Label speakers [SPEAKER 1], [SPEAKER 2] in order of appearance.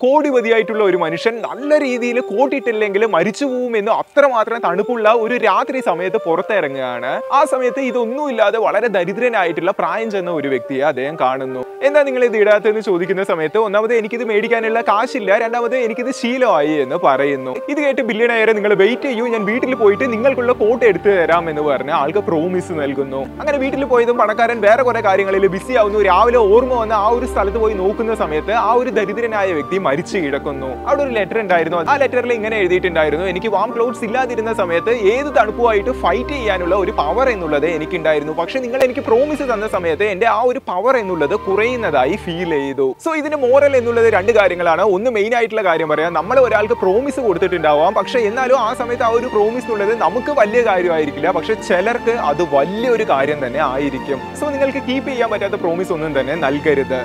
[SPEAKER 1] കോടിപതിയായിട്ടുള്ള ഒരു മനുഷ്യൻ നല്ല രീതിയിൽ കോട്ടിട്ടില്ലെങ്കിൽ മരിച്ചു പോകുമെന്ന് അത്രമാത്രം തണുപ്പുള്ള ഒരു രാത്രി സമയത്ത് പുറത്തിറങ്ങുകയാണ് ആ സമയത്ത് ഇതൊന്നുമില്ലാതെ വളരെ ദരിദ്രനായിട്ടുള്ള പ്രായം ചെന്ന ഒരു വ്യക്തിയെ അദ്ദേഹം കാണുന്നു എന്താ നിങ്ങൾ ഇത് ഇടാത്തെന്ന് ചോദിക്കുന്ന സമയത്ത് ഒന്നാമത് എനിക്കിത് മേടിക്കാനുള്ള കാശില്ല രണ്ടാമത് എനിക്കിത് ശീലമായി എന്ന് പറയുന്നു ഇത് കേട്ട് ബില്യണയറെ നിങ്ങൾ വെയിറ്റ് ചെയ്യൂ ഞാൻ വീട്ടിൽ പോയിട്ട് നിങ്ങൾക്കുള്ള കോട്ട് എടുത്തു തരാം എന്ന് പറഞ്ഞ് ആൾക്ക് പ്രോമിസ് നൽകുന്നു അങ്ങനെ വീട്ടിൽ പോയതും പണക്കാരൻ വേറെ കുറെ കാര്യങ്ങളിൽ ബിസി ആവുന്നു രാവിലെ ഓർമ്മ വന്ന് ആ ഒരു സ്ഥലത്ത് പോയി നോക്കുന്ന സമയത്ത് ആ ഒരു ദരിദ്രനായ വ്യക്തി മരിച്ചു കിടക്കുന്നു അവിടെ ഒരു ലെറ്റർ ഉണ്ടായിരുന്നു ആ ലെറ്ററിൽ ഇങ്ങനെ എഴുതിയിട്ടുണ്ടായിരുന്നു എനിക്ക് വാം ക്ലോത്ത്സ് ഇല്ലാതിരുന്ന സമയത്ത് ഏത് തണുപ്പുമായിട്ട് ഫൈറ്റ് ചെയ്യാനുള്ള ഒരു പവർ എന്നുള്ളത് എനിക്കുണ്ടായിരുന്നു പക്ഷെ നിങ്ങൾ എനിക്ക് പ്രോമിസ് തന്ന സമയത്ത് എന്റെ ആ ഒരു പവർ എന്നുള്ളത് കുറയുന്നതായി ഫീൽ ചെയ്തു സോ ഇതിന്റെ മോറൽ എന്നുള്ളത് രണ്ട് കാര്യങ്ങളാണ് ഒന്ന് മെയിൻ ആയിട്ടുള്ള കാര്യം പറയാം നമ്മൾ ഒരാൾക്ക് പ്രോമിസ് കൊടുത്തിട്ടുണ്ടാവാം പക്ഷെ എന്നാലും ആ സമയത്ത് ആ ഒരു പ്രോമിസ് എന്നുള്ളത് നമുക്ക് വലിയ കാര്യമായിരിക്കില്ല പക്ഷെ ചിലർക്ക് അത് വലിയൊരു കാര്യം തന്നെ ആയിരിക്കും സോ നിങ്ങൾക്ക് കീപ്പ് ചെയ്യാൻ പറ്റാത്ത പ്രോമിസ് ഒന്നും തന്നെ നൽകരുത്